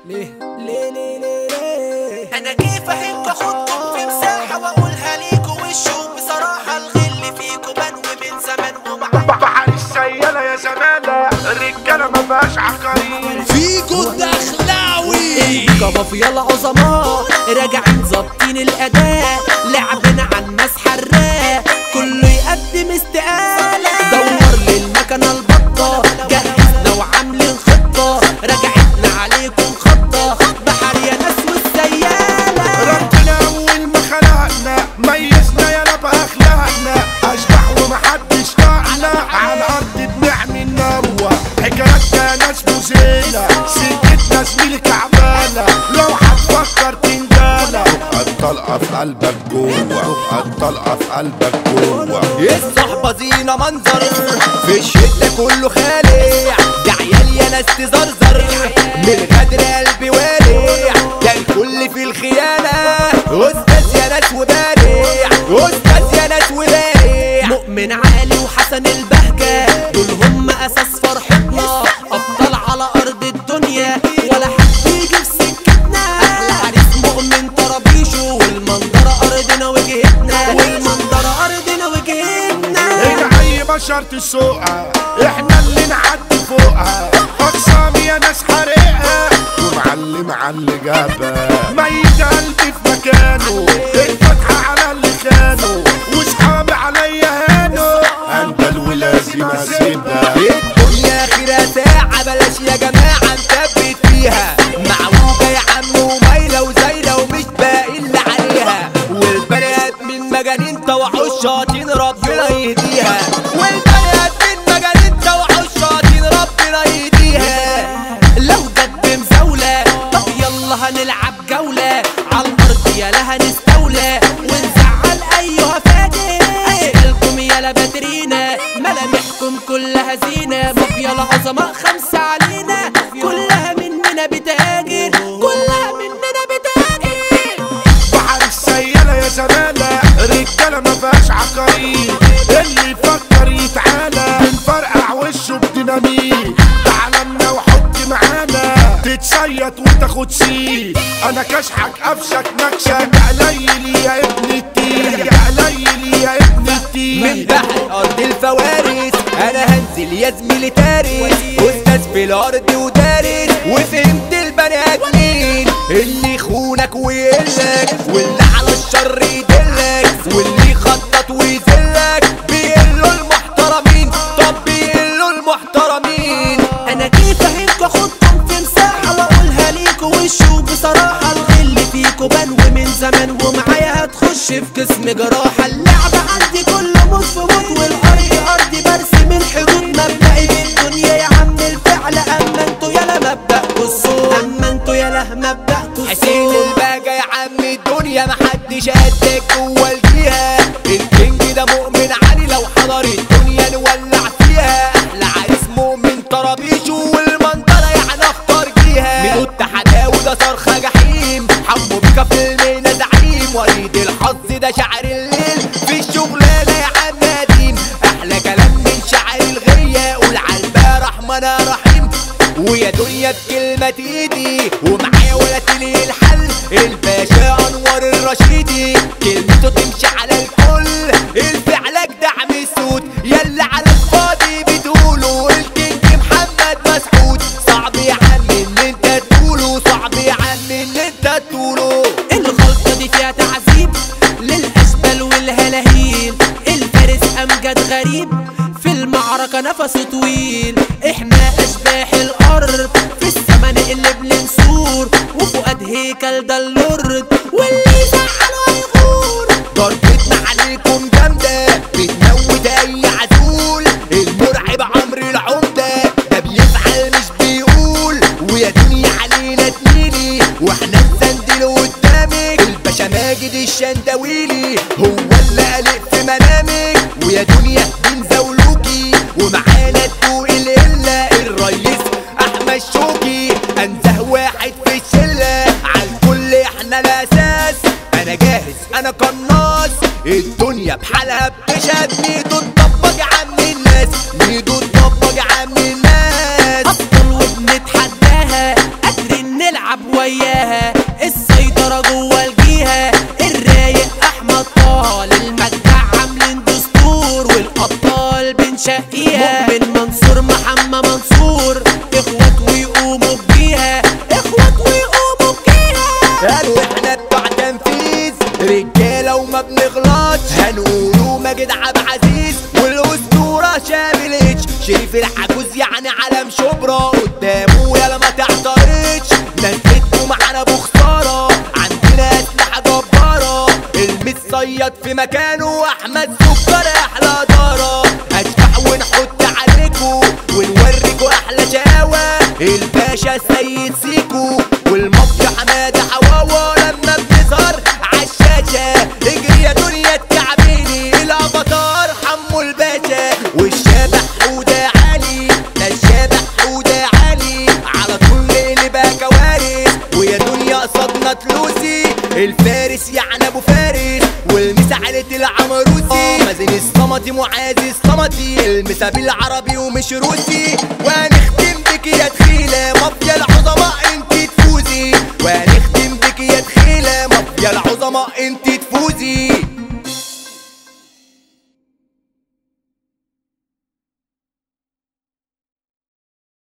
ليه ليه ليه ليه ليه انا كيف اهيك اخدكم في مساحه واقولها ليكوا وشو بصراحه الغل فيكوا بنوي من زمان ومع بحر السيالة يا زمالة الرجالة ما بقاش عقارين فيكو الدخلاوي كمافيا العظماء راجعين ظابطين الاداء لعبنا عن ناس حراق كله يقدم استقالة دور للمكنة البطة جهزنا وعاملين خطة رجعتنا عليكم خطة بحر يا ناس والسيالة ربنا أول ما خلقنا ميزنا يا رب أخلاقنا أشبح ومحدش طاقنا على الأرض بنعمل نروة حكاياتنا ناس مزيلة سكتنا زميلي كعبانة لو هتفكر تنجالة الطلقة في قلبك جوه الطلقة في قلبك جوه الصحبة زينة منظر في الشدة كله خالع ده عيال يا ناس تزرزر من غدر قلبي والع ده الكل في الخيانة أستاذ يا ناس وبارع أستاذ يا ناس وبارع مؤمن عالي وحسن البهجة دول هم أساس فرحتنا أبطال على أرض الدنيا ولا حد يجي في سكتنا أحلى عريس مؤمن طرابيشه والمنظرة أرضنا وجهتنا والمنظرة أرضنا وجهتنا هنا اي بشر تسوقها احنا اللي نعدي فوقها اقسام يا ناس حريقها ومعلم على اللي جابها ميت قلبي في مكانه الفتحة على اللي خانه وصحابي عليا هانوا اندل ولازم اسيبها الدنيا اخرها ساعة بلاش يا جماعة نثبت فيها معوجة يا عم ومايلة وزايلة ومش باقي اللي عليها والبني ادمين مجانين طوعوا الشياطين ربنا يهديها والبني ادمين مجانين طوعوا الشياطين ربنا يهديها لو جد مزاولة طب يلا هنلعب جولة عالأرض يلا هنستولى ونزعل أيها فاجر أسألكم يلا بدرينا ملامحكم كلها زينة مافيا العظماء خمسة علينا كلها مننا بتهاجر كلها مننا بتهاجر بحر السيالة يا زمالة رجالة ما فيهاش عقارين اللي يفكر يتعالى بنفرقع وشه بديناميت تعلمنا وحط معانا تتصيط وتاخد سيت انا كشحك قفشك نكشك قليل يا ابن التيل قليل يا ابن من التيل بحر ارض الفوارس انا هنزل يا زميلي تارس استاذ في الارض ودارس وفهمت البني ادمين اللي يخونك ويقلك واللي على الشر يدلك واللي يخطط ويذلك بيقلوا المحترمين طب بيقلوا المحترمين انا كيف اهينكوا اخدكم في مساحة واقولها ليكوا وشو بصراحة الغل فيكوا بنوي من زمان ومعايا هتخش في قسم جراحة اللعبة عندي كله موت في موت والارض ارضي برسم الحدود مبدئي في الدنيا يا عم الفعل اما انتوا يلا مبدأكوا الصوت اما انتوا يلا مبدأكوا حسين الصوت الباجة يا عم الدنيا محدش قدك جوه الجهة الكينج ده مؤمن علي لو حضر الدنيا نولع فيها احلى عريس مؤمن طرابيشه والمنطرة يعني اختار جيها ميدو التحداوي ده صرخة جحيم حمو بيكا في المينا زعيم وليد الحظ ده شعر الليل في الشغلانة يا عم قديم احلى كلام من شعر الغية قول عالبا رحمن رحيم ويا دنيا بكلمة ايدي ومعايا ولا تلي الحل الباشا انور الرشيدي كلمته تمشي على الكل الفعل دعم السود يلا على الفاضي بتقولوا الكينج محمد مسعود صعب يا عم ان انت تقوله صعب يا عم ان انت تقوله الغلطة دي فيها تعذيب للأشبال والهلاهيل الفارس أمجد غريب في المعركة نفسه طويل احنا أشباح الأرض في السما نقلب لنسور وفؤاد هيكل ده اللورد واللي يزعله هيغور ضربتنا عليكم جامدة بتموت أي عزول المرعب عمرو العمدة ده بيفعل مش بيقول ويا دنيا علينا تميلي واحنا نسندل قدامك الباشا ماجد الشندويلي هو اللي قلق في منامك ويا دنيا بنزولوكي ومعانا تدوق القلة الريس أحمد شوقي أنزه واحد في الشلة عالكل احنا الأساس انا جاهز انا قناص الدنيا بحالها بتشهد ميدو تطبق يا عم الناس ميدو تطبق يا عم الناس أبطال وبنتحداها قادرين نلعب وياها السيطرة جوه الجيهة الرايق احمد طه للمجدع عاملين دستور والابطال بنشقيها مؤمن منصور محمد منصور اخوات ويقوموا بجيها اخوات ويقوموا بجيها قالوا احنا بتوع تنفيذ رجاله وما بنغلطش هنقولوا ماجد عبد العزيز والاسطوره شامل اتش شريف العجوز يعني علم شبرا قدامه يلا ما تعترضش نزلتكوا معانا بخساره عندنا اسلحه جباره المتصيد في مكانه احمد سكر احلى داره اشبح ونحط عليكوا ونوريكوا احلى شقاوه الباشا السيد سيكو والمافيا حماده حواوه لما بنظهر عالشاشه اجري يا دنيا التعبيني الافاتار حمو الباشا والشبح حوده علي ده الشبح حوده علي على طول اللي بقى كوارث ويا دنيا قصدنا تلوسي الفارس يعني ابو فارس والمسا عيلة العمروسي مازن الصمتي معاذ الصمتي المسا بالعربي ومش روسي وهنختم